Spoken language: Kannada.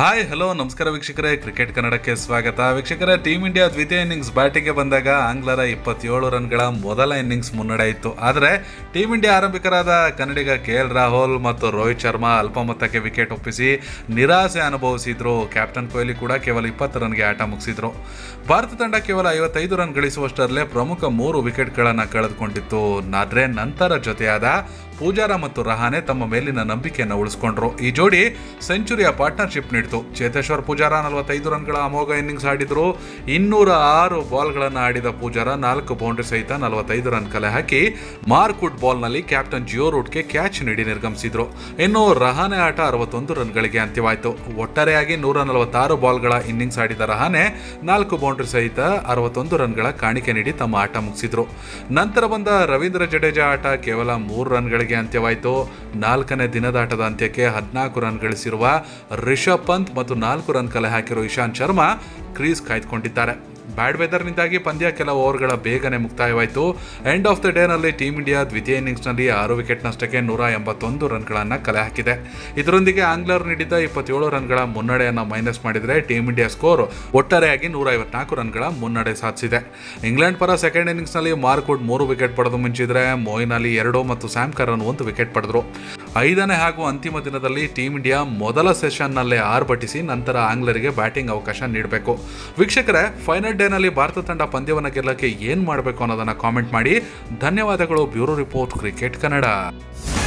ಹಾಯ್ ಹಲೋ ನಮಸ್ಕಾರ ವೀಕ್ಷಕರೇ ಕ್ರಿಕೆಟ್ ಕನ್ನಡಕ್ಕೆ ಸ್ವಾಗತ ವೀಕ್ಷಕರೇ ಟೀಮ್ ಇಂಡಿಯಾ ದ್ವಿತೀಯ ಇನ್ನಿಂಗ್ಸ್ ಬ್ಯಾಟಿಂಗ್ಗೆ ಬಂದಾಗ ಆಂಗ್ಲರ ಇಪ್ಪತ್ತೇಳು ರನ್ಗಳ ಮೊದಲ ಇನ್ನಿಂಗ್ಸ್ ಮುನ್ನಡೆ ಇತ್ತು ಆದರೆ ಟೀಮ್ ಇಂಡಿಯಾ ಆರಂಭಿಕರಾದ ಕನ್ನಡಿಗ ಕೆ ಎಲ್ ರಾಹುಲ್ ಮತ್ತು ರೋಹಿತ್ ಶರ್ಮಾ ಅಲ್ಪ ಮೊತ್ತಕ್ಕೆ ವಿಕೆಟ್ ಒಪ್ಪಿಸಿ ನಿರಾಸೆ ಅನುಭವಿಸಿದ್ರು ಕ್ಯಾಪ್ಟನ್ ಕೊಹ್ಲಿ ಕೂಡ ಕೇವಲ ಇಪ್ಪತ್ತು ರನ್ಗೆ ಆಟ ಮುಗಿಸಿದ್ರು ಭಾರತ ತಂಡ ಕೇವಲ ಐವತ್ತೈದು ರನ್ ಗಳಿಸುವಷ್ಟರಲ್ಲೇ ಪ್ರಮುಖ ಮೂರು ವಿಕೆಟ್ಗಳನ್ನು ಕಳೆದುಕೊಂಡಿತ್ತು ಆದರೆ ನಂತರ ಜೊತೆಯಾದ ಪೂಜಾರ ಮತ್ತು ರಹಾನೆ ತಮ್ಮ ಮೇಲಿನ ನಂಬಿಕೆಯನ್ನು ಉಳಿಸ್ಕೊಂಡ್ರು ಈ ಜೋಡಿ ಸೆಂಚುರಿಯ ಪಾರ್ಟ್ನರ್ಶಿಪ್ ನೀಡಿತು ಚೇತೇಶ್ವರ್ ಪೂಜಾರ ನಲವತ್ತೈದು ರನ್ಗಳ ಅಮೋಘ ಇನ್ನಿಂಗ್ಸ್ ಆಡಿದ್ರು ಇನ್ನೂರ ಆರು ಬಾಲ್ಗಳನ್ನು ಆಡಿದ ಪೂಜಾರ ನಾಲ್ಕು ಬೌಂಡ್ರಿ ಸಹಿತ ನಲವತ್ತೈದು ರನ್ ಕಲೆ ಹಾಕಿ ಮಾರ್ಕ್ವುಡ್ ಬಾಲ್ನಲ್ಲಿ ಕ್ಯಾಪ್ಟನ್ ಜಿಯೋ ರೂಟ್ಗೆ ಕ್ಯಾಚ್ ನೀಡಿ ನಿರ್ಗಮಿಸಿದ್ರು ಇನ್ನು ರಹಾನೆ ಆಟ ಅರವತ್ತೊಂದು ರನ್ಗಳಿಗೆ ಅಂತ್ಯವಾಯಿತು ಒಟ್ಟಾರೆಯಾಗಿ ನೂರ ನಲವತ್ತಾರು ಬಾಲ್ಗಳ ಇನ್ನಿಂಗ್ಸ್ ಆಡಿದ ರಹಾನೆ ನಾಲ್ಕು ಬೌಂಡ್ರಿ ಸಹಿತ ಅರವತ್ತೊಂದು ರನ್ಗಳ ಕಾಣಿಕೆ ನೀಡಿ ತಮ್ಮ ಆಟ ಮುಗಿಸಿದ್ರು ನಂತರ ಬಂದ ರವೀಂದ್ರ ಜಡೇಜಾ ಆಟ ಕೇವಲ ಮೂರು ರನ್ಗಳಿಗೆ ಅಂತ್ಯವಾಯಿತು ನಾಲ್ಕನೇ ದಿನದ ಆಟದ ಅಂತ್ಯಕ್ಕೆ ಹದಿನಾಲ್ಕು ರನ್ ಗಳಿಸಿರುವ ರಿಷಬ್ ಪಂತ್ ಮತ್ತು ನಾಲ್ಕು ರನ್ ಕಲೆ ಹಾಕಿರುವ ಇಶಾಂತ್ ಶರ್ಮಾ ಕ್ರೀಸ್ ಕಾಯ್ದುಕೊಂಡಿದ್ದಾರೆ ಬ್ಯಾಡ್ ವೆದರ್ನಿಂದಾಗಿ ಪಂದ್ಯ ಕೆಲ ಓವರ್ಗಳ ಬೇಗನೆ ಮುಕ್ತಾಯವಾಯಿತು ಎಂಡ್ ಆಫ್ ದ ಡೇನಲ್ಲಿ ಟೀಮ್ ಇಂಡಿಯಾ ದ್ವಿತೀಯ ಇನ್ನಿಂಗ್ಸ್ನಲ್ಲಿ ಆರು ವಿಕೆಟ್ ನಷ್ಟಕ್ಕೆ ನೂರ ಎಂಬತ್ತೊಂದು ರನ್ಗಳನ್ನು ಕಲೆ ಹಾಕಿದೆ ಇದರೊಂದಿಗೆ ಆಂಗ್ಲರ್ ನೀಡಿದ ಇಪ್ಪತ್ತೇಳು ರನ್ಗಳ ಮುನ್ನಡೆಯನ್ನು ಮೈನಸ್ ಮಾಡಿದರೆ ಟೀಮ್ ಇಂಡಿಯಾ ಸ್ಕೋರ್ ಒಟ್ಟಾರೆಯಾಗಿ ನೂರ ಐವತ್ನಾಲ್ಕು ರನ್ಗಳ ಮುನ್ನಡೆ ಸಾಧಿಸಿದೆ ಇಂಗ್ಲೆಂಡ್ ಪರ ಸೆಕೆಂಡ್ ಇನ್ನಿಂಗ್ಸ್ನಲ್ಲಿ ಮಾರ್ಕ್ವುಡ್ ಮೂರು ವಿಕೆಟ್ ಪಡೆದು ಮಿಂಚಿದ್ರೆ ಮೊಯಿನ್ ಅಲಿ ಎರಡು ಮತ್ತು ಸ್ಯಾಮ್ ಕರನ್ ಒಂದು ವಿಕೆಟ್ ಪಡೆದರು ಐದನೇ ಹಾಗೂ ಅಂತಿಮ ದಿನದಲ್ಲಿ ಟೀಮ್ ಇಂಡಿಯಾ ಮೊದಲ ಸೆಷನ್ನಲ್ಲೇ ಆರ್ಭಟಿಸಿ ನಂತರ ಆಂಗ್ಲರಿಗೆ ಬ್ಯಾಟಿಂಗ್ ಅವಕಾಶ ನೀಡಬೇಕು ವೀಕ್ಷಕರೇ ಫೈನಲ್ ಡೇನಲ್ಲಿ ಭಾರತ ತಂಡ ಪಂದ್ಯವನ್ನು ಗೆಲ್ಲಕ್ಕೆ ಏನು ಮಾಡಬೇಕು ಅನ್ನೋದನ್ನು ಕಾಮೆಂಟ್ ಮಾಡಿ ಧನ್ಯವಾದಗಳು ಬ್ಯೂರೋ ರಿಪೋರ್ಟ್ ಕ್ರಿಕೆಟ್ ಕನ್ನಡ